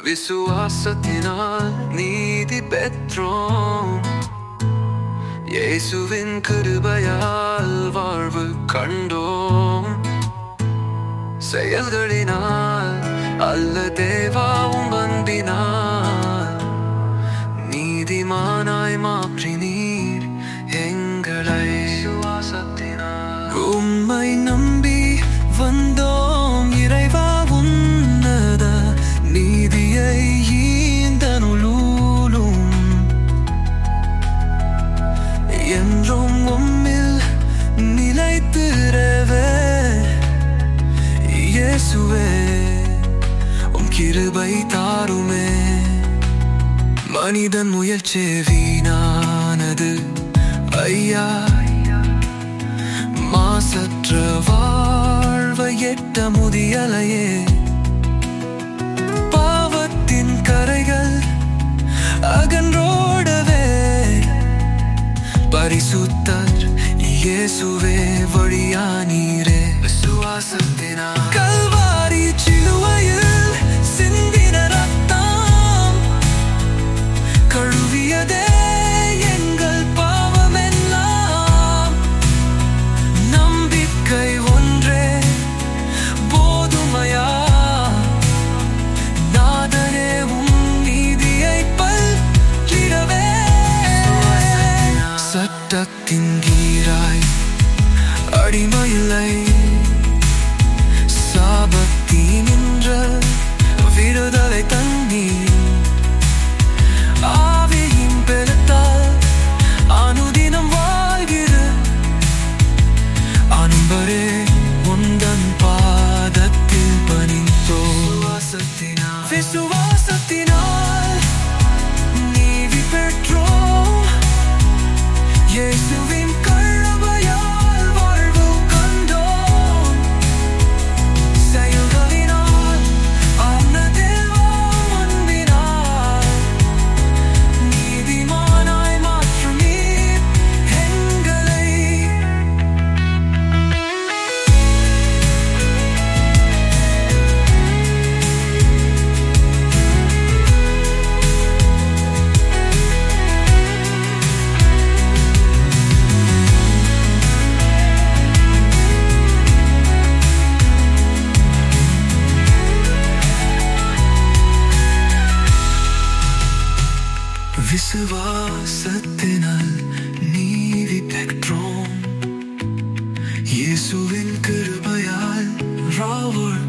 விசுவாசத்தினால் நீதி பெற்றோம் இயேசுவின் கிருபையால் வாழ்வு கண்டோம் செயல்களினால் அல்ல தேவா உம் அன்பினால் நீதிமானாய் மாற்றினீர் எங்களை உம்மை நம்பி வந்தோம் இறைவா உன்னத நீதியை ஈந்தனுளூலும் என்றும் உம்மில் நிலைத்திரவே இயேசுவே உம் கிருபை தாருமே மனிதன் முயற்சி வீணானது ஐயா மாசற்ற வாழ்வை எட்ட முதியலையே பாவத்தின் கரைகள் அகன்றோடவே பரிசுத்தர் இயேசுவே வழியானீரே விசுவாசத்தினால் கல்வாரி சிலுவையில் சிந்தின ரத்தம் கழுவியதே எங்கள் பாவமெல்லாம் நம்பிக்கை ஒன்றே போதுமையா நாதனே உம் நீதியை பல்கிடவே சட்டத்தின் கீராய் அடிமையில்லை சாபத்தினின்ற விடுதலை தண்ணீர் ஆவியின் பெருத்தால் அனுதினம் வாழ்கிற அன்பரே உந்தன் பாதத்தில் பணிந்தோ விசுவாசத்தினால் நீதி பெற்றோம் இயேசுவின் கழுவையால் வாழ்வு கண்டோம் செயல்களினால் அன்னதேவம் அன்பினால் நீதிமானாய் மாற்றும் நீர் எங்களை விசுவாசத்தினால் நீதி பெற்றோம் இயேசுவின் கிருபையால் ராவல்